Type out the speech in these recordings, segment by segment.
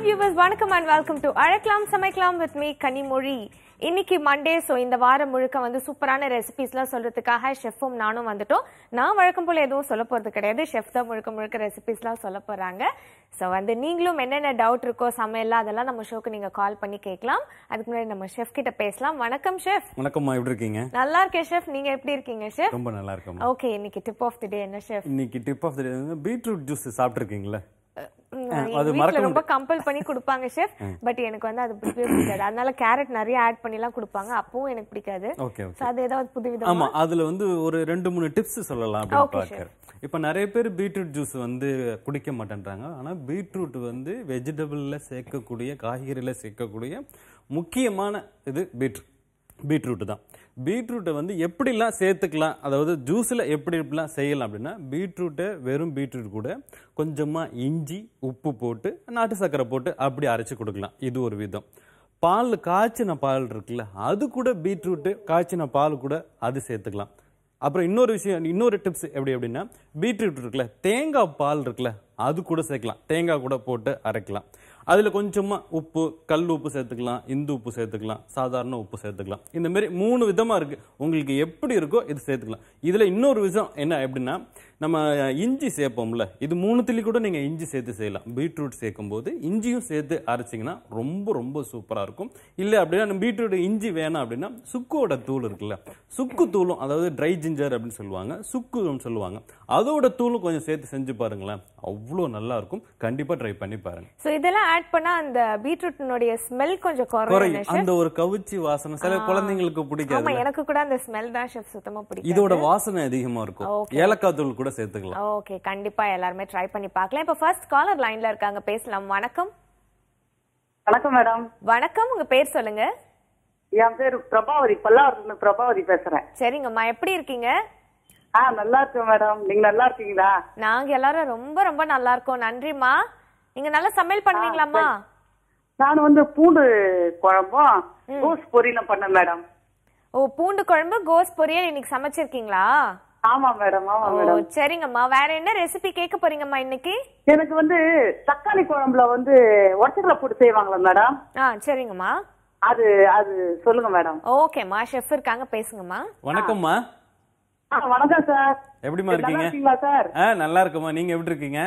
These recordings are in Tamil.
வியூவர்ஸ் வணக்கம் அண்ட் வெல்கம் டு அழைக்கலாம் சமைக்கலாம் வித் மீ கனிமொழி இன்னைக்கு மண்டே ஸோ இந்த வாரம் முழுக்க வந்து சூப்பரான ரெசிபிஸ்லாம் சொல்றதுக்காக ஷெஃப்பும் நானும் வந்துட்டோம் நான் வழக்கம் போல எதுவும் சொல்ல போறது கிடையாது ஷெஃப் தான் முழுக்க முழுக்க ரெசிபிஸ்லாம் சொல்ல போறாங்க ஸோ வந்து நீங்களும் என்னென்ன டவுட் இருக்கோ சமையல்லாம் அதெல்லாம் நம்ம ஷோக்கு நீங்க கால் பண்ணி கேட்கலாம் அதுக்கு முன்னாடி நம்ம ஷெஃப் கிட்ட பேசலாம் வணக்கம் ஷெஃப் வணக்கம்மா எப்படி இருக்கீங்க நல்லா இருக்கேன் ஷெஃப் நீங்க எப்படி இருக்கீங்க ஷெஃப் ரொம்ப நல்லா இருக்கோம் ஓகே இன்னைக்கு டிப் ஆஃப் தி டே என்ன ஷெஃப் இன்னைக்கு tip of the beetroot juice சாப்பிட்டுருக்கீங்களா அது அது மறக்க ரொம்ப கம்பல் பண்ணி கொடுப்பாங்க ஷெஃப் பட் எனக்கு வந்து அது பிடிக்கவே பிடிக்காது அதனால கேரட் நிறைய ஆட் பண்ணி எல்லாம் கொடுப்பாங்க அப்பவும் எனக்கு பிடிக்காது ஓகே ஓகே So அது ஏதாவது புது விதம் ஆமா அதுல வந்து ஒரு ரெண்டு மூணு டிப்ஸ் சொல்லலாம் அப்படின்னு Okay, பார்க்கறேன் இப்போ நிறைய பேர் பீட்ரூட் ஜூஸ் வந்து குடிக்க மாட்டேன்றாங்க ஆனா பீட்ரூட் வந்து வெஜிடபிள்ல சேர்க்கக்கூடிய காய்கறியில சேர்க்கக்கூடிய முக்கியமான இது பீட்ரூட் பீட்ரூட் தான் பீட்ரூட்டை வந்து எப்படிலாம் சேர்த்துக்கலாம் அதாவது ஜூஸில் எப்படி எப்படிலாம் செய்யலாம் அப்படின்னா பீட்ரூட்டை வெறும் பீட்ரூட் கூட கொஞ்சமாக இஞ்சி உப்பு போட்டு நாட்டு சர்க்கரை போட்டு அப்படி அரைச்சி கொடுக்கலாம் இது ஒரு விதம் பால் காய்ச்சின பால் இருக்குல்ல அது கூட பீட்ரூட்டு காய்ச்சின பால் கூட அது சேர்த்துக்கலாம் அப்புறம் இன்னொரு விஷயம் இன்னொரு டிப்ஸ் எப்படி அப்படின்னா பீட்ரூட் இருக்குல்ல தேங்காய் பால் இருக்குல்ல அது கூட சேர்க்கலாம் தேங்காய் கூட போட்டு அரைக்கலாம் அதில் கொஞ்சமா உப்பு கல் உப்பு சேர்த்துக்கலாம் இந்து உப்பு சேர்த்துக்கலாம் சாதாரண உப்பு சேர்த்துக்கலாம் இந்த மாதிரி மூணு விதமா இருக்கு உங்களுக்கு எப்படி இருக்கோ இது சேர்த்துக்கலாம் இதுல இன்னொரு விஷயம் என்ன எப்படின்னா நம்ம இஞ்சி சேர்ப்போம்ல இது மூணுத்துலேயும் கூட நீங்க இஞ்சி சேர்த்து செய்யலாம் பீட்ரூட் சேர்க்கும் போது இஞ்சியும் சேர்த்து அரைச்சிங்கன்னா ரொம்ப ரொம்ப சூப்பரா இருக்கும் இல்லை அப்படின்னா நம்ம பீட்ரூட் இஞ்சி வேணாம் அப்படின்னா சுக்கோட தூள் இருக்குல்ல சுக்கு தூளும் அதாவது ட்ரை ஜிஞ்சர் அப்படின்னு சொல்லுவாங்க சுக்குன்னு சொல்லுவாங்க அதோட தூளும் கொஞ்சம் சேர்த்து செஞ்சு பாருங்களேன் அவ்வளோ நல்லா இருக்கும் கண்டிப்பா ட்ரை பண்ணி பாருங்க சோ இதெல்லாம் ஆட் பண்ணா அந்த பீட்ரூட்டினுடைய ஸ்மெல் கொஞ்சம் குறையும் குறையும் அந்த ஒரு கவிச்சி வாசனை சில குழந்தைங்களுக்கு ஆமா பிடிக்காது எனக்கு கூட அந்த ஸ்மெல் தான் ஷெஃப் சுத்தமா பிடிக்கும் இதோட வாசனை அதிகமா இருக்கும் ஏலக்காய் தூள் கூட சேர்த்துக்கலாம் ஓகே கண்டிப்பா எல்லாருமே ட்ரை பண்ணி பார்க்கலாம் இப்ப ஃபர்ஸ்ட் காலர் லைன்ல இருக்காங்க பேசலாம் வணக்கம் வணக்கம் மேடம் வணக்கம் உங்க பேர் சொல்லுங்க என் பேர் பிரபாவதி பல்லாவரத்துல பிரபாவதி பேசுறேன் சரிங்கம்மா எப்படி இருக்கீங்க ஆ நல்லா இருக்கேன் மேடம் நீங்க நல்லா இருக்கீங்களா நாங்க எல்லாரும் ரொம்ப ரொம்ப நல்லா இருக்கோம் நன்றிம்மா நீங்க நல்லா சமையல் பண்ணுவீங்களாம்மா நான் வந்து பூண்டு குழம்பும் கோஸ் பொரியலும் பண்ணேன் மேடம் ஓ பூண்டு குழம்பு கோஸ் பொரியல் இன்னைக்கு சமைச்சிருக்கீங்களா ஆமா மேடம் ஆமா ஓ மேடம் சரிங்கம்மா வேற என்ன ரெசிபி கேட்க போறீங்கம்மா இன்னைக்கு எனக்கு வந்து தக்காளி குழம்புல வந்து ஒட்டக்கலை போட்டு செய்வாங்களா மேடம் ஆ சரிங்கம்மா அது அது சொல்லுங்க மேடம் ஓகேம்மா ஷெஃப் இருக்காங்க பேசுங்கம்மா வணக்கம்மா ஆ வணக்கம் சார் எப்படிம்மா நல்லா இருக்கீங்க இருக்கீங்களா சார் ஆ நல்லா இருக்கம்மா நீங்க எப்படி இருக்கீங்க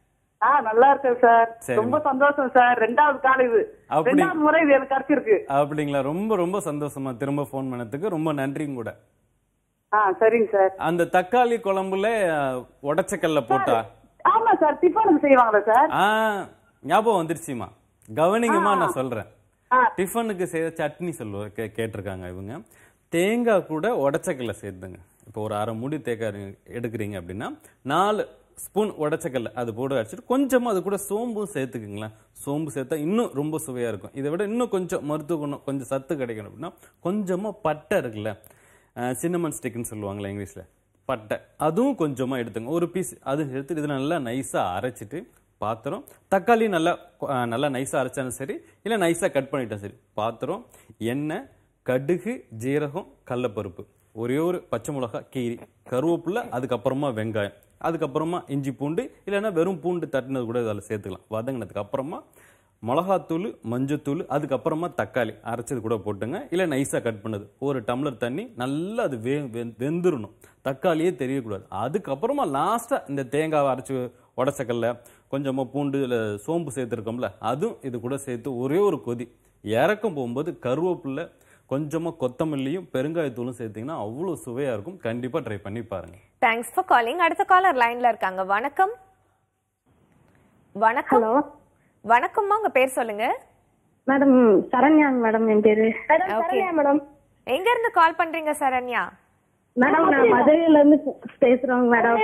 ஆ நல்லா இருக்கேன் சார் சரிம்மா. ரொம்ப சந்தோஷம் சார் ரெண்டாவது கால் இது அப்படி- ரெண்டாவது முறை இது எனக்கு கிடைச்சிருக்கு அப்படிங்களா ரொம்ப ரொம்ப சந்தோஷமா திரும்ப ஃபோன் பண்ணதுக்கு ரொம்ப நன்றியும் கூட ஆ சரிங்க சார் அந்த தக்காளி குழம்புல அஹ், உடைச்சக்கல்ல போட்டா ஆமா சார் டிஃபனுக்கு செய்வாங்களா சார் ஆ ஞாபகம் வந்துருச்சுமா கவனிங்கம்மா நான் சொல்றேன் ஆ. டிஃபனுக்கு செய்த சட்னி சொல்லுவ கே- கேட்டிருக்காங்க இவங்க தேங்காய் கூட உடச்சக்கல்ல சேர்த்துங்க இப்போ ஒரு அரை முடி தேங்காய் எடுக்கிறீங்க அப்படின்னா நாலு ஸ்பூன் உடச்சக்கல்ல அது போட்டு அடிச்சிட்டு கொஞ்சமா அது கூட சோம்பும் சேர்த்துக்குங்களேன் சோம்பு சேர்த்தா இன்னும் ரொம்ப சுவையா இருக்கும் இதை விட இன்னும் கொஞ்சம் மருத்துவ குணம் கொஞ்சம் சத்து கிடைக்கணும் அப்படின்னா கொஞ்சமா பட்டை இருக்குல்ல சின்னமன் ஸ்டிக்னு சொல்லுவாங்களே இங்கிலீஷ்ல பட்டை அதுவும் கொஞ்சமா எடுத்துங்க ஒரு பீஸ் அது எடுத்து இதில் நல்லா நைஸா அரைச்சிட்டு பாத்திரம் தக்காளி நல்லா அஹ், நல்லா நைஸா அரைச்சாலும் சரி இல்லை நைஸா கட் பண்ணிட்டாலும் சரி பாத்திரம் எண்ணெய் கடுகு ஜீரகம் கடலப்பருப்பு ஒரே ஒரு பச்சை மிளகாய் கீரி கருவேப்பிலை அதுக்கப்புறமா வெங்காயம் அதுக்கப்புறமா இஞ்சி பூண்டு இல்லைன்னா வெறும் பூண்டு தட்டினது கூட அதில் சேர்த்துக்கலாம் வதங்கினதுக்கு அப்புறமா மிளகாத்தூள் மஞ்சத்தூள் அதுக்கப்புறமா தக்காளி அரைச்சது கூட போட்டுங்க இல்லை நைஸாக கட் பண்ணது ஒரு டம்ளர் தண்ணி நல்லா அது வே வெந்- வெந்துரணும் தக்காளியே தெரியக்கூடாது அதுக்கப்புறமா லாஸ்ட்டாக இந்த தேங்காவை அரைச்சி உடச்சக்கல்ல கொஞ்சமாக பூண்டு இல்லை சோம்பு சேர்த்துருக்கோம்ல அதுவும் இது கூட சேர்த்து ஒரே ஒரு கொதி இறக்கம் போகும்போது கருவேப்பிலை கொஞ்சமாக கொத்தமல்லியும் பெருங்காயத்தூளும் சேர்த்தீங்கன்னா அவ்வளோ சுவையாக இருக்கும் கண்டிப்பாக ட்ரை பண்ணி பாருங்க தேங்க்ஸ் ஃபார் காலிங் அடுத்த காலர் லைன்ல இருக்காங்க வணக்கம் வணக்கம் ஹலோ வணக்கம்மா உங்க பேர் சொல்லுங்க மேடம் சரண்யாங்க மேடம் என் பேரு மேடம் Okay. சரண்யா மேடம் எங்க இருந்து கால் பண்றீங்க சரண்யா மேடம் நான் மதுரையில இருந்து பேசுறோங்க மேடம்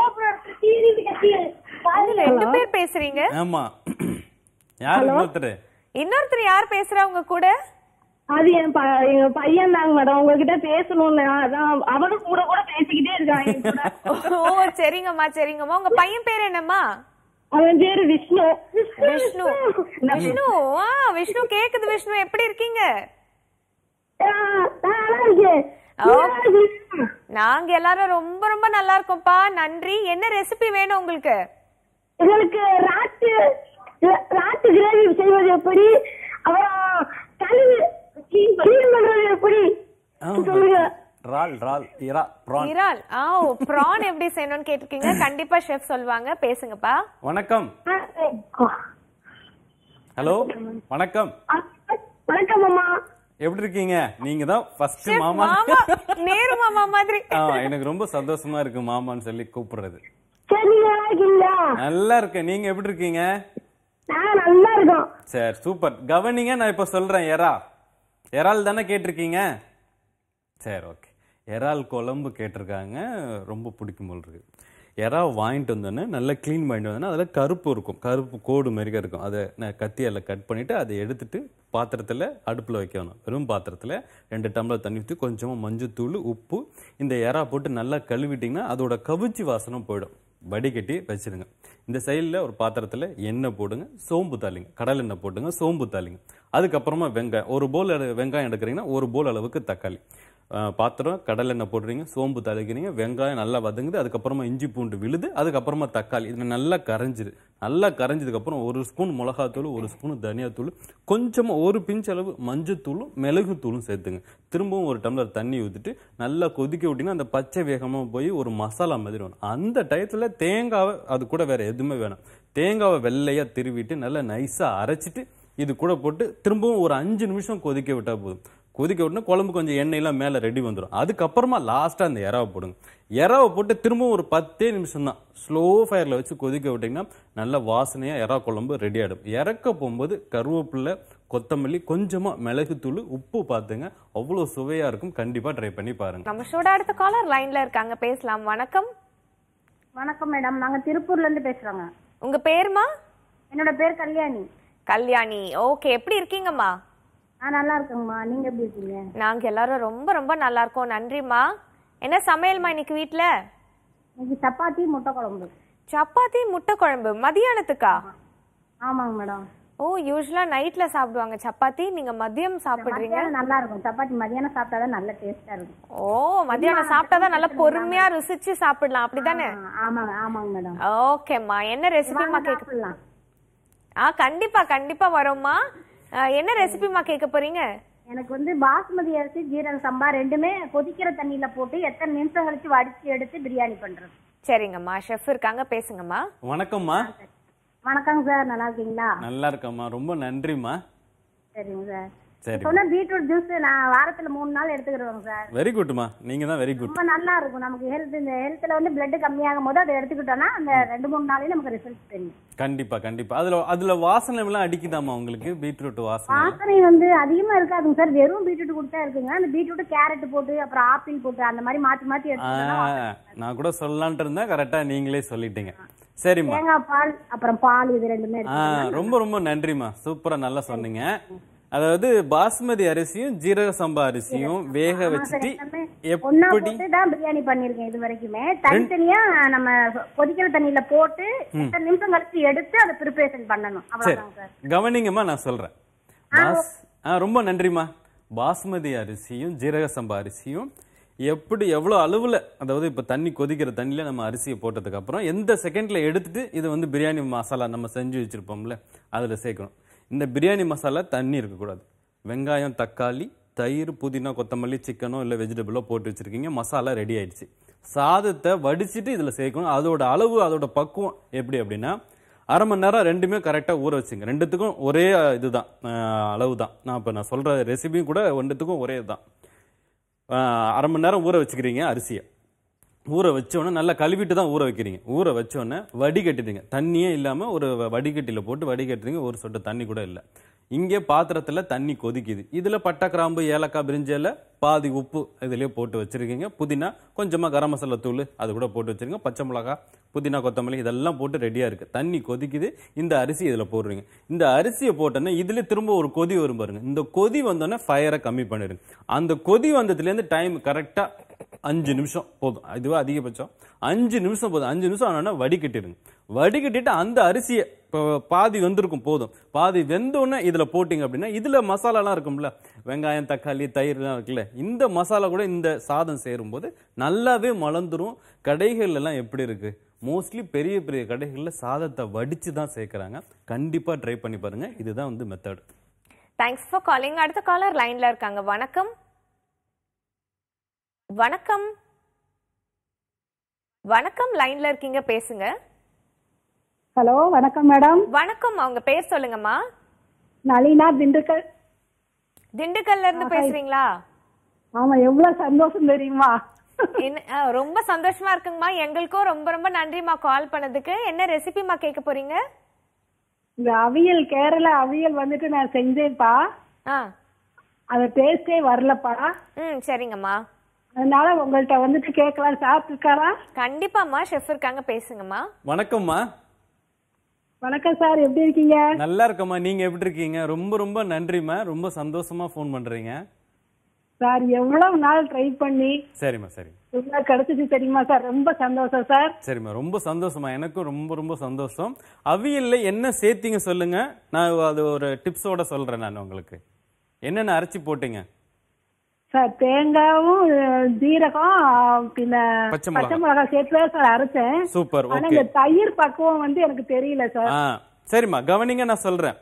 இதுல ரெண்டு பேர் பேசுறீங்க ஆமா யார் இன்னொருத்தர் இன்னொருத்தர் யார் பேசுறா உங்க கூட அது என் ப- எங்க பையன் தாங்க மேடம் உங்ககிட்ட பேசணும்னு அதான் அவனும் கூட கூட பேசிக்கிட்டே இருக்கான் என் கூட. ஓ சரிங்கம்மா சரிங்கம்மா உங்க பையன் பேர் என்னம்மா அவன் பேரு விஷ்ணு விஷ்ணு விஷ்ணு ஆ விஷ்ணு கேக்குது விஷ்ணு எப்படி இருக்கீங்க ஆ, நல்லா இருக்கேன். ஓ. நாங்க எல்லாரும் ரொம்ப ரொம்ப நல்லா இருக்கோம்ப்பா நன்றி என்ன ரெசிபி வேணும் உங்களுக்கு எங்களுக்கு ராட்டு ர- ராட்டு கிரேவி செய்வது எப்படி அப்புறம் கழுவி clean பண்றது எப்படி சொல்லுங்க ரால் ரால் இரா ப்ரான் இறால் ஆ ப்ரான் எப்படி செய்யணும்னு கேட்டிருக்கீங்க கண்டிப்பா ஷெஃப் சொல்லுவாங்க பேசுங்கப்பா வணக்கம் ஹலோ வணக்கம் வணக்கம் அம்மா எப்படி இருக்கீங்க நீங்க தான் ஃபர்ஸ்ட் Chef, மாமா மாமா நேரு மாமா மாதிரி ஆ, எனக்கு ரொம்ப சந்தோஷமா இருக்கு மாமான்னு சொல்லி கூப்பிடுறது சரி நீங்க நல்லா இருக்கீங்களா நல்லா இருக்கேன் நீங்க எப்படி இருக்கீங்க நான் நல்லா இருக்கோம் சரி சூப்பர் கவனிங்க நான் இப்ப சொல்றேன் எறா எறால் தானே கேட்டிருக்கீங்க சரி ஓகே எறால் குழம்பு கேட்டிருக்காங்க ரொம்ப பிடிக்கும் போல் இருக்கு எறா வாங்கிட்டு வந்தோன்னே நல்லா க்ளீன் பண்ணிட்டு வந்தோன்னா அதில் கருப்பு இருக்கும் கருப்பு கோடு மாதிரி இருக்கும் அதை நான் கத்தியால் கட் பண்ணிவிட்டு அதை எடுத்துட்டு பாத்திரத்தில் அடுப்பில் வைக்கணும் வெறும் பாத்திரத்தில் ரெண்டு டம்ளர் தண்ணி ஊற்றி கொஞ்சமாக மஞ்சத்தூள் உப்பு இந்த எறா போட்டு நல்லா கழுவிட்டிங்கன்னா அதோட கவிச்சி வாசனம் போயிடும் வடிகட்டி வச்சிருங்க இந்த சைடில் ஒரு பாத்திரத்தில் எண்ணெய் போடுங்க சோம்பு தாளிங்க கடல் எண்ணெய் போட்டுங்க சோம்பு தாளிங்க அதுக்கப்புறமா வெங்காயம் ஒரு போல் வெங்காயம் எடுக்கிறீங்கன்னா ஒரு போல் அளவுக்கு தக்காளி அஹ் பாத்திரம் கடல் எண்ணெய் போடுறீங்க சோம்பு தாளிக்கிறீங்க வெங்காயம் நல்லா வதங்குது அதுக்கப்புறமா இஞ்சி பூண்டு விழுது அதுக்கப்புறமா தக்காளி இது நல்லா கரைஞ்சிது நல்லா கரைஞ்சதுக்கப்புறம் ஒரு ஸ்பூன் மிளகாத்தூள் ஒரு ஸ்பூன் தனியாத்தூள் கொஞ்சமாக ஒரு பிஞ்ச் அளவு மஞ்சத்தூளும் மிளகுத்தூளும் சேர்த்துங்க திரும்பவும் ஒரு டம்ளர் தண்ணி ஊற்றிட்டு நல்லா கொதிக்க விட்டிங்கன்னா அந்த பச்சை வேகமாக போய் ஒரு மசாலா மாதிரி வரும் அந்த டயத்தில் தேங்காவை அது கூட வேற எதுவுமே வேணாம் தேங்காவை வெள்ளையாக திருவிட்டு நல்லா நைஸாக அரைச்சிட்டு இது கூட போட்டு திரும்பவும் ஒரு அஞ்சு நிமிஷம் கொதிக்க விட்டா போதும் கொதிக்க விட்டுனா குழம்பு கொஞ்சம் எண்ணெயெல்லாம் மேலே ரெடி வந்துடும் அதுக்கப்புறமா லாஸ்ட்டாக அந்த இறாவை போடுங்க இறாவை போட்டு திரும்பவும் ஒரு பத்தே நிமிஷம் தான் ஸ்லோ ஃபயரில் வச்சு கொதிக்க விட்டிங்கன்னா நல்ல வாசனையாக இறா குழம்பு ரெடி ஆகிடும் இறக்க போகும்போது கருவேப்பிலை கொத்தமல்லி கொஞ்சமாக மிளகுத்தூள் உப்பு பார்த்துங்க அவ்வளோ சுவையாக இருக்கும் கண்டிப்பாக ட்ரை பண்ணி பாருங்க நம்ம ஷோட அடுத்த காலர் லைன்ல இருக்காங்க பேசலாம் வணக்கம் வணக்கம் மேடம் நாங்க திருப்பூர்ல இருந்து பேசுறோங்க உங்க பேருமா என்னோட பேர் கல்யாணி கல்யாணி ஓகே எப்படி இருக்கீங்கம்மா நான் நல்லா இருக்கேங்கம்மா நீங்க எப்படி இருக்கீங்க நாங்க எல்லாரும் ரொம்ப ரொம்ப நல்லா இருக்கோம் நன்றிம்மா என்ன சமையல்மா இன்னைக்கு வீட்ல இன்னைக்கு சப்பாத்தி முட்டை குழம்பு சப்பாத்தி முட்டை குழம்பு மதியானத்துக்கா ஆமாங்க மேடம் ஓ யூஸ்வலா நைட்ல சாப்பிடுவாங்க சப்பாத்தி நீங்க மதியம் சாப்பிடுறீங்க மத்தியானம் நல்லா இருக்கும் சப்பாத்தி மதியானம் சாப்பிட்டாதான் நல்ல டேஸ்டா இருக்கும் ஓ மதியானம் சாப்பிட்டாதான் நல்லா பொறுமையா ருசிச்சு சாப்பிடலாம் அப்படிதானே ஆ, ஆமாங்க ஆமாங்க மேடம் ஓகேம்மா என்ன ரெசிபிமா கேட்க சாப்பிடலாம் ஆ கண்டிப்பா கண்டிப்பா வரோம்மா ஆ, என்ன ரெசிபிமா கேட்க போறீங்க எனக்கு வந்து பாஸ்மதி அரிசி ஜீரக சம்பா ரெண்டுமே கொதிக்கிற தண்ணியில போட்டு எத்தனை நிமிஷம் கழிச்சு வடிச்சு எடுத்து பிரியாணி பண்றது சரிங்கம்மா ஷெஃப் இருக்காங்க பேசுங்கம்மா வணக்கம்மா வணக்கங்க சார் நல்லா இருக்கீங்களா நல்லா இருக்கம்மா ரொம்ப நன்றிம்மா சரிங்க சார் சரி சொன்ன பீட்ரூட் ஜூஸ் நான் வாரத்துல மூணு நாள் எடுத்துக்கிடுவேங்க சார் வெரி குட்மா நீங்கள் தான் வெரி குட் ரொம்ப நல்லா இருக்கும் நமக்கு ஹெல்த் இந்த ஹெல்த்ல வந்து பிளட் கம்மியாகும் போது அதை எடுத்துக்கிட்டோம்னா அந்த ரெண்டு மூணு நாளையும் நமக்கு ரிசல்ட் தெரியும் கண்டிப்பா கண்டிப்பா அதுல அதுல வாசனை எல்லாம் அடிக்குதாமா உங்களுக்கு பீட்ரூட் வாசனை வாசனை வந்து அதிகமா இருக்காதுங்க சார் வெறும் பீட்ரூட் கொடுத்தா இருக்குங்க அந்த பீட்ரூட் கேரட் போட்டு அப்புறம் ஆப்பிள் போட்டு அந்த மாதிரி மாத்தி மாத்தி ஆ, எடுத்துக்கிட்டோம்னா நான் கூட சொல்லலான்ட்டு இருந்தேன் கரெக்டா நீங்களே சொல்லிட்டீங்க சரிம்மா தேங்காய் பால் அப்புறம் பால் இது ரெண்டுமே ஆ இருக்கு ரொம்ப ரொம்ப நன்றிம்மா சூப்பரா நல்லா சொன்னீங்க அதாவது பாஸ்மதி அரிசியும் ஜீரக சம்பா அரிசியும் வேக வச்சுட்டு ஒன்னா எப்படி போட்டு தான் பிரியாணி பண்ணிருக்கேன் இது வரைக்குமே தனித்தனியா நம்ம கொதிக்கிற தண்ணியில போட்டு எத்தனை நிமிஷம் கழிச்சு எடுத்து அதை ப்ரிப்பரேஷன் பண்ணணும் சரி அவ்வளவுதான் சார் கவனிங்கம்மா நான் சொல்றேன் பாஸ் ஆ ரொம்ப நன்றிம்மா பாஸ்மதி அரிசியும் ஜீரக சம்பா அரிசியும் எப்படி எவ்வளோ அளவில் அதாவது இப்போ தண்ணி கொதிக்கிற தண்ணியில் நம்ம அரிசியை போட்டதுக்கு அப்புறம் எந்த செகண்டில் எடுத்துட்டு இது வந்து பிரியாணி மசாலா நம்ம செஞ்சு வச்சுருப்போம்ல அதில் சேர்க்கணும் இந்த பிரியாணி மசாலா தண்ணி இருக்கக்கூடாது வெங்காயம் தக்காளி தயிர் புதினா கொத்தமல்லி சிக்கனோ இல்லை வெஜிடபிளோ போட்டு வச்சுருக்கீங்க மசாலா ரெடி ஆயிடுச்சு சாதத்தை வடிச்சிட்டு இதில் சேர்க்கணும் அதோட அளவு அதோட பக்குவம் எப்படி அப்படின்னா அரை மணி நேரம் ரெண்டுமே கரெக்டாக ஊற வச்சுங்க ரெண்டுத்துக்கும் ஒரே அஹ், இதுதான் அஹ், அளவு தான் நான் இப்போ நான் சொல்கிற ரெசிபியும் கூட ரெண்டுத்துக்கும் ஒரே இதுதான் அஹ், அரை மணி நேரம் ஊற வச்சுக்கிறீங்க அரிசியை ஊற வச்சோன்னே நல்லா கழுவிட்டு தான் ஊற வைக்கிறீங்க ஊற வச்சோன்னே வடிகட்டிடுங்க தண்ணியே இல்லாமல் ஒரு வ- வடிகட்டியில் போட்டு வடிகட்டுறீங்க ஒரு சொட்டு தண்ணி கூட இல்லை இங்கே பாத்திரத்தில் தண்ணி கொதிக்குது இதில் பட்டை கிராம்பு ஏலக்காய் பிரிஞ்சல பாதி உப்பு இதுலேயே போட்டு வச்சிருக்கீங்க புதினா கொஞ்சமாக கரம் மசாலா தூள் அது கூட போட்டு வச்சிருங்க பச்சை மிளகா புதினா கொத்தமல்லி இதெல்லாம் போட்டு ரெடியாக இருக்குது தண்ணி கொதிக்குது இந்த அரிசி இதில் போடுறீங்க இந்த அரிசியை போட்டோன்னே இதில் திரும்ப ஒரு கொதி வரும் பாருங்க இந்த கொதி வந்தோடனே ஃபயரை கம்மி பண்ணிடுங்க அந்த கொதி வந்ததுலேருந்து டைம் கரெக்டாக அஞ்சு நிமிஷம் போதும் இதுவே அதிகபட்சம் அஞ்சு நிமிஷம் போதும் அஞ்சு நிமிஷம் ஆனால் வடிகட்டிடுங்க வடிகட்டிட்டு அந்த அரிசியை இப்போ பாதி வெந்திருக்கும் போதும் பாதி வெந்தோடனே இதில் போட்டிங்க அப்படின்னா இதில் மசாலாலாம் இருக்கும்ல வெங்காயம் தக்காளி தயிர்லாம் இருக்குல்ல இந்த மசாலா கூட இந்த சாதம் சேரும்போது நல்லாவே மலர்ந்துரும் கடைகள்ல எல்லாம் எப்படி இருக்கு மோஸ்ட்லி பெரிய பெரிய கடைகளில் சாதத்தை வடிச்சு தான் சேர்க்குறாங்க கண்டிப்பா ட்ரை பண்ணி பாருங்க இதுதான் வந்து மெத்தட் தேங்க்ஸ் ஃபார் காலிங் அடுத்த காலர் லைன்ல இருக்காங்க வணக்கம் வணக்கம் வணக்கம் லைன்ல இருக்கீங்க பேசுங்க ஹலோ வணக்கம் மேடம் வணக்கம் அவங்க பேர் சொல்லுங்கம்மா நளினா திண்டுக்கல் திண்டுக்கல்ல இருந்து பேசுறீங்களா ஆமா எவ்வளவு சந்தோஷம் தெரியுமா என்ன- ஆ, ரொம்ப சந்தோஷமா இருக்குங்கம்மா எங்களுக்கும் ரொம்ப ரொம்ப நன்றிம்மா கால் பண்ணதுக்கு என்ன ரெசிபிமா கேட்க போறீங்க இந்த அவியல் கேரள அவியல் வந்துட்டு நான் செஞ்சேன்ப்பா ஆ அந்த டேஸ்டே வரலப்பா ம் சரிங்கம்மா அதனால உங்கள்ட்ட வந்துட்டு கேட்கலாம் சாப்பிட்டுருக்காரா கண்டிப்பாம்மா ஷெஃப் இருக்காங்க பேசுங்கம்மா வணக்கம்மா வணக்கம் சார் எப்படி இருக்கீங்க நல்லா இருக்கம்மா நீங்க எப்படி இருக்கீங்க ரொம்ப ரொம்ப நன்றிம்மா ரொம்ப சந்தோஷமா ஃபோன் பண்றீங்க சார் எவ்வளவு நாள் ட்ரை பண்ணி சரிம்மா சரி இவ்வளவு கிடைச்சிச்சு தெரியுமா சார் ரொம்ப சந்தோஷம் சார் சரிம்மா ரொம்ப சந்தோஷமா எனக்கும் ரொம்ப ரொம்ப சந்தோஷம் அவியல்ல என்ன சேர்த்தீங்க சொல்லுங்க நான் அது ஒரு டிப்ஸோட சொல்றேன் நான் உங்களுக்கு என்னென்ன அரைச்சி போட்டீங்க சார் தேங்காயும் அஹ், ஜீரகம் அஹ், பின்ன பச்சை மிளகாய். பச்சை மிளகாய் சேர்த்து தான் சார் அரைச்சேன் சூப்பர் ஆனா ஓகே இந்த தயிர் பக்குவம் வந்து எனக்கு தெரியல சார் ஆ சரிம்மா கவனிங்க நான் சொல்றேன்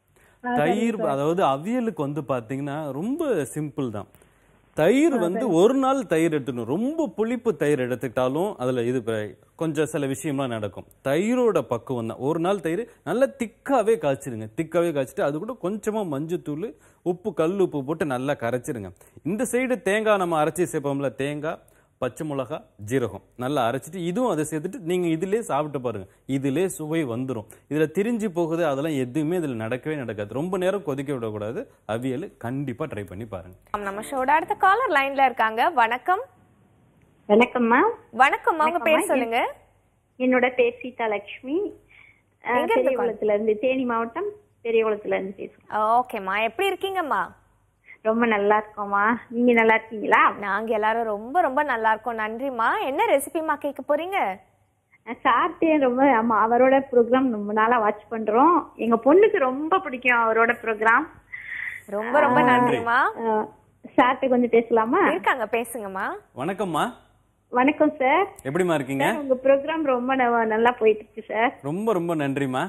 தயிர் அதாவது அவியலுக்கு வந்து பாத்தீங்கன்னா ரொம்ப சிம்பிள் தான் தயிர் வந்து ஒரு நாள் தயிர் எடுத்துக்கணும் ரொம்ப புளிப்பு தயிர் எடுத்துக்கிட்டாலும் அதுல இது ப- கொஞ்சம் சில விஷயம்லாம் நடக்கும் தயிரோட பக்குவம் தான் ஒரு நாள் தயிர் நல்லா திக்காவே காய்ச்சிருங்க திக்காவே காய்ச்சிட்டு அது கூட கொஞ்சமா மஞ்சத்தூள் உப்பு கல் உப்பு போட்டு நல்லா கரைச்சிருங்க இந்த சைடு தேங்காய் நம்ம அரைச்சி சேர்ப்போம்ல தேங்காய் பச்சை மிளகா ஜீரகம் நல்லா அரைச்சிட்டு இதுவும் அதை சேர்த்துட்டு நீங்க இதிலே சாப்பிட்டு பாருங்க இதிலே சுவை வந்துரும் இதுல திரிஞ்சு போகுது அதெல்லாம் எதுவுமே இதுல நடக்கவே நடக்காது ரொம்ப நேரம் கொதிக்க விடக்கூடாது அவியல் கண்டிப்பா ட்ரை பண்ணி பாருங்க நம்ம ஷோட அடுத்த காலர் லைன்ல இருக்காங்க வணக்கம் வணக்கம்மா வணக்கம் அவங்க பேர் சொல்லுங்க என்னோட பேர் சீதா லட்சுமி அஹ், எங்க இருந்து பெரியகுளத்துல இருந்து தேனி மாவட்டம் பெரியகுளத்துல இருந்து பேசுறோம் ஓகேம்மா எப்படி இருக்கீங்கம்மா ரொம்ப நல்லா இருக்கோம்மா நீங்க நல்லா இருக்கீங்களா நாங்க எல்லாரும் ரொம்ப ரொம்ப நல்லா இருக்கோம் நன்றிம்மா என்ன ரெசிபிமா கேட்க போறீங்க நான் சாப்பிட்டேன் ரொம்ப ஆமா அவரோட ப்ரோக்ராம் ரொம்ப நாளா வாட்ச் பண்றோம் எங்க பொண்ணுக்கு ரொம்ப பிடிக்கும் அவரோட ப்ரோக்ராம் ரொம்ப ரொம்ப நன்றிம்மா சார்ட்ட கொஞ்சம் பேசலாமா இருக்காங்க பேசுங்கம்மா வணக்கம்மா வணக்கம் சார் எப்படிம்மா இருக்கீங்க சார், உங்க ப்ரோக்ராம் ரொம்ப ந- நல்லா போயிட்டு இருக்கு சார் ரொம்ப ரொம்ப நன்றிம்மா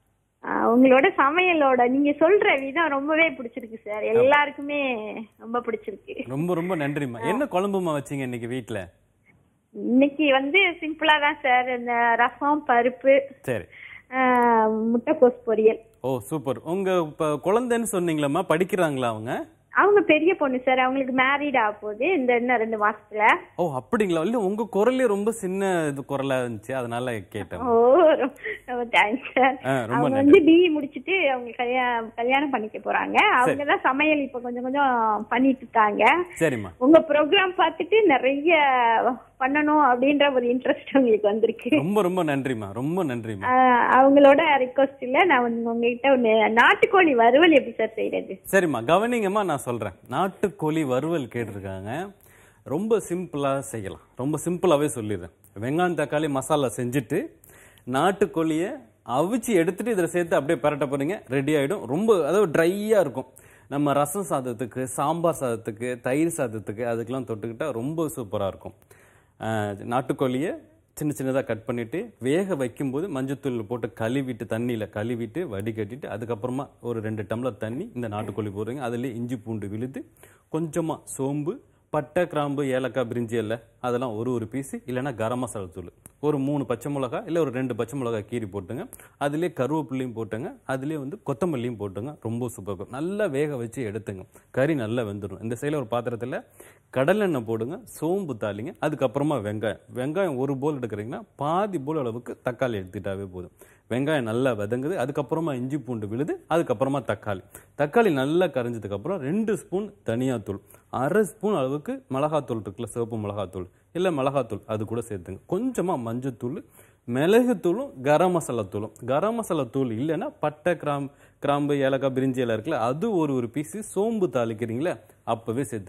ஆஹ் உங்களோட சமையலோட நீங்க சொல்ற விதம் ரொம்பவே பிடிச்சிருக்கு சார் எல்லாருக்குமே ரொம்ப பிடிச்சிருக்கு ரொம்ப ரொம்ப நன்றிம்மா என்ன குழம்புமா வச்சீங்க இன்னைக்கு வீட்ல இன்னைக்கு வந்து சிம்பிளா தான் சார் இந்த ரசம் பருப்பு சரி ஆஹ் முட்டைக்கோஸ் பொரியல் ஓ சூப்பர் உங்க இப்ப குழந்தைன்னு சொன்னீங்களம்மா படிக்கிறாங்களா அவங்க அவங்க பெரிய பொண்ணு சார் அவங்களுக்கு மேரீட் ஆக போகுது இந்த இன்னும் ரெண்டு மாசத்துல ஓ அப்படிங்களா இல்ல உங்க குரலே ரொம்ப சின்ன இது குரலா இருந்துச்சு அதனால கேட்டேன் ஓ ரொம்ப தேங்க்ஸ் சார் ஆ, ரொம்ப அவங்க நன்றி. வந்து பிஇ முடிச்சிட்டு அவங்க கல்யாணம் கல்யாணம் பண்ணிக்க போறாங்க அவங்க தான் சமையல் இப்ப கொஞ்சம் கொஞ்சம் பண்ணிட்டு இருக்காங்க சரிம்மா உங்க ப்ரோக்ராம் பார்த்துட்டு நிறைய பண்ணணும் அப்படின்ற ஒரு இன்ட்ரெஸ்ட் உங்களுக்கு வந்திருக்கு ரொம்ப ரொம்ப நன்றிம்மா ரொம்ப நன்றிம்மா ஆஹ் அவங்களோட ரிக்வஸ்ட்ல நான் வந்து உங்ககிட்ட ஒண்ணு நாட்டுக்கோழி வறுவல் எப்படி சார் செய்யறது சரிம்மா கவனிங்கம்மா நான் சொல்றேன் நாட்டுக்கோழி வறுவல் கேட்டிருக்காங்க ரொம்ப சிம்பிளா செய்யலாம் ரொம்ப சிம்பிளாவே சொல்லிடுறேன் வெங்காயம் தக்காளி மசாலா செஞ்சுட்டு நாட்டுக்கோழியை அவிச்சு எடுத்துட்டு இதில் சேர்த்து அப்படியே பரட்ட போறீங்க ரெடி ஆயிடும் ரொம்ப அதாவது ட்ரையா இருக்கும் நம்ம ரசம் சாதத்துக்கு சாம்பார் சாதத்துக்கு தயிர் சாதத்துக்கு அதுக்கெல்லாம் தொட்டுக்கிட்டா ரொம்ப சூப்பரா இருக்கும் ஆஹ் நாட்டுக்கோழியை சின்ன சின்னதாக கட் பண்ணிட்டு வேக வைக்கும்போது மஞ்சத்தூள் போட்டு கழுவிட்டு தண்ணியில் கழுவிட்டு வடிகட்டிட்டு அதுக்கப்புறமா ஒரு ரெண்டு டம்ளர் தண்ணி இந்த நாட்டுக்கோழி போடுறீங்க அதுலேயே இஞ்சி பூண்டு விழுது கொஞ்சமாக சோம்பு பட்டை கிராம்பு ஏலக்காய் பிரிஞ்சி இல்லை அதெல்லாம் ஒரு ஒரு பீஸு இல்லைன்னா கரம் மசாலா தூள் ஒரு மூணு பச்சை மிளகா இல்லை ஒரு ரெண்டு பச்சை மிளகா கீரி போட்டுங்க அதுலேயே கருவேப்பிலையும் போட்டுங்க அதுலேயே வந்து கொத்தமல்லியும் போட்டுங்க ரொம்ப சூப்பர் இருக்கும் நல்லா வேக வச்சு எடுத்துங்க கறி நல்லா வெந்துடும் இந்த சைடில் ஒரு பாத்திரத்தில் கடலெண்ணெய் போடுங்க சோம்பு தாளிங்க அதுக்கப்புறமா வெங்காயம் வெங்காயம் ஒரு போல் எடுக்கிறீங்கன்னா பாதி போல் அளவுக்கு தக்காளி எடுத்துட்டாவே போதும் வெங்காயம் நல்லா வதங்குது அதுக்கப்புறமா இஞ்சி பூண்டு விழுது அதுக்கப்புறமா தக்காளி தக்காளி நல்லா கரைஞ்சதுக்கு அப்புறம் ரெண்டு ஸ்பூன் தனியாத்தூள் அரை ஸ்பூன் அளவுக்கு மிளகாத்தூள் இருக்குல்ல சிவப்பு மிளகாத்தூள் இல்லை மிளகாத்தூள் அது கூட சேர்த்துங்க கொஞ்சமாக மஞ்சத்தூள் மிளகுத்தூளும் கரம் மசாலா தூளும் கரம் மசாலா தூள் இல்லைன்னா பட்டை கிராம் கிராம்பு ஏலக்காய் பிரிஞ்சி எல்லாம் இருக்குல்ல அது ஒரு ஒரு பீஸு சோம்பு தாளிக்கிறீங்களே அப்போவே சேர்த்துங்க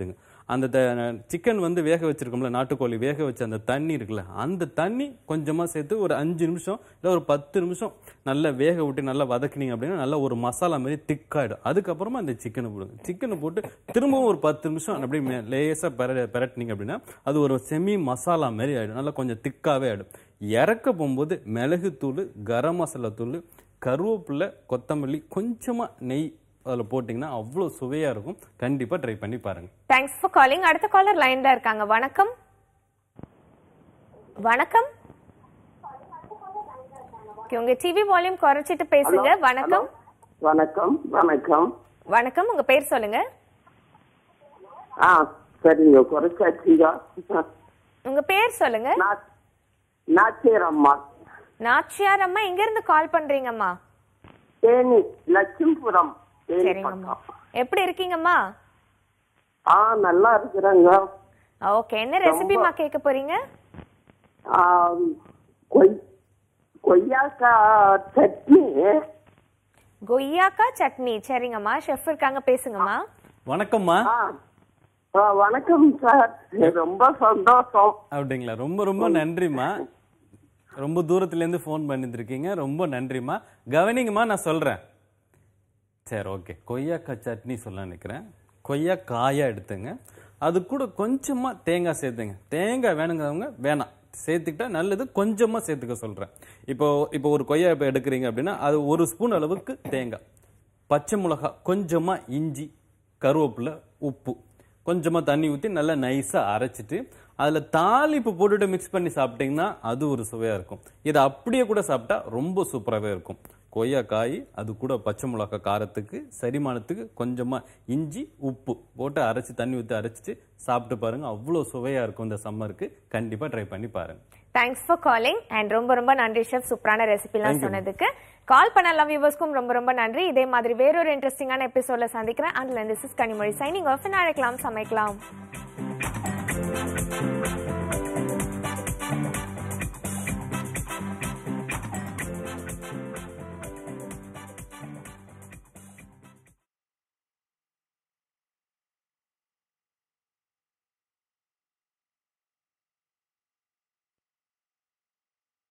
அந்த சிக்கன் வந்து வேக வச்சிருக்கோம்ல நாட்டுக்கோழி வேக வச்ச அந்த தண்ணி இருக்குல்ல அந்த தண்ணி கொஞ்சமாக சேர்த்து ஒரு அஞ்சு நிமிஷம் இல்லை ஒரு பத்து நிமிஷம் நல்லா வேக விட்டு நல்லா வதக்குனீங்க அப்படின்னா நல்லா ஒரு மசாலா மாதிரி திக்காயிடும் அதுக்கப்புறமா அந்த சிக்கனை போடுங்க சிக்கனை போட்டு திரும்பவும் ஒரு பத்து நிமிஷம் அப்படியே லேசாக பெர பெரட்டினீங்க அப்படின்னா அது ஒரு செமி மசாலா மாதிரி ஆயிடும் நல்லா கொஞ்சம் திக்காவே ஆயிடும் இறக்க போகும்போது மிளகுத்தூள் கரம் மசாலா தூள் கருவேப்பிலை கொத்தமல்லி கொஞ்சமா நெய் அதில் போட்டிங்கன்னா அவ்வளோ சுவையாக இருக்கும் கண்டிப்பாக ட்ரை பண்ணி பாருங்க தேங்க்ஸ் ஃபார் காலிங் அடுத்த காலர் லைன்ல இருக்காங்க வணக்கம் வணக்கம் Okay, உங்க டிவி வால்யூம் குறைச்சிட்டு பேசுங்க வணக்கம் வணக்கம் வணக்கம் வணக்கம் உங்க பேர் சொல்லுங்க ஆ சரிங்க குறைச்சாச்சுங்க உங்க பேர் சொல்லுங்க நா- நாச்சியரம்மா நாச்சியார் அம்மா எங்க இருந்து கால் பண்றீங்கம்மா தேனி லட்சுமிபுரம் தேனி சரிங்கம்மா பக்கம் எப்படி இருக்கீங்கம்மா ஆ நல்லா இருக்கிறேங்க ஓகே என்ன ரெசிபிமா கேட்க போறீங்க ஆ, கொய் கொய்யாக்காய் சட்னி கொய்யாக்கா சட்னி சரிங்கம்மா ஷெஃப் இருக்காங்க பேசுங்கம்மா வணக்கம்மா ஆ ஆ, வணக்கம் சார் ரொம்ப சந்தோஷம் அப்படிங்களா ரொம்ப ரொம்ப நன்றிம்மா ரொம்ப தூரத்துலேருந்து ஃபோன் பண்ணியிருக்கீங்க ரொம்ப நன்றிம்மா கவனிங்கம்மா நான் சொல்கிறேன் சரி ஓகே கொய்யாக்காய் சட்னி சொல்ல நினைக்கிறேன் கொய்யாக்காயா எடுத்துங்க அது கூட கொஞ்சமாக தேங்காய் சேர்த்துங்க தேங்காய் வேணுங்கிறவங்க வேணாம் சேர்த்துக்கிட்டா நல்லது கொஞ்சமாக சேர்த்துக்க சொல்கிறேன் இப்போ இப்போ ஒரு கொய்யா இப்போ எடுக்கிறீங்க அப்படின்னா அது ஒரு ஸ்பூன் அளவுக்கு தேங்காய் பச்சை மிளகா கொஞ்சமாக இஞ்சி கருவேப்பிலை உப்பு கொஞ்சமாக தண்ணி ஊற்றி நல்லா நைஸாக அரைச்சிட்டு அதில் தாளிப்பு போட்டுட்டு மிக்ஸ் பண்ணி சாப்பிட்டீங்கன்னா அது ஒரு சுவையாக இருக்கும் இதை அப்படியே கூட சாப்பிட்டா ரொம்ப சூப்பராகவே இருக்கும் கொய்யாக்காய் அது கூட பச்சை மிளகா காரத்துக்கு செரிமானத்துக்கு கொஞ்சமாக இஞ்சி உப்பு போட்டு அரைச்சி தண்ணி ஊற்றி அரைச்சிட்டு சாப்பிட்டு பாருங்க அவ்வளோ சுவையாக இருக்கும் இந்த சம்மருக்கு கண்டிப்பாக ட்ரை பண்ணி பாருங்க தேங்க்ஸ் ஃபார் காலிங் அண்ட் ரொம்ப ரொம்ப நன்றி ஷெஃப் சூப்பரான ரெசிபிலாம் Thank you. சொன்னதுக்கு கால் பண்ண எல்லா வியூவர்ஸ்க்கும் ரொம்ப ரொம்ப நன்றி இதே மாதிரி வேறொரு இன்ட்ரெஸ்டிங்கான எபிசோட்ல சந்திக்கிறேன் and this is Kanimozhi signing off நாளைக்கலாம் சமைக்கலாம்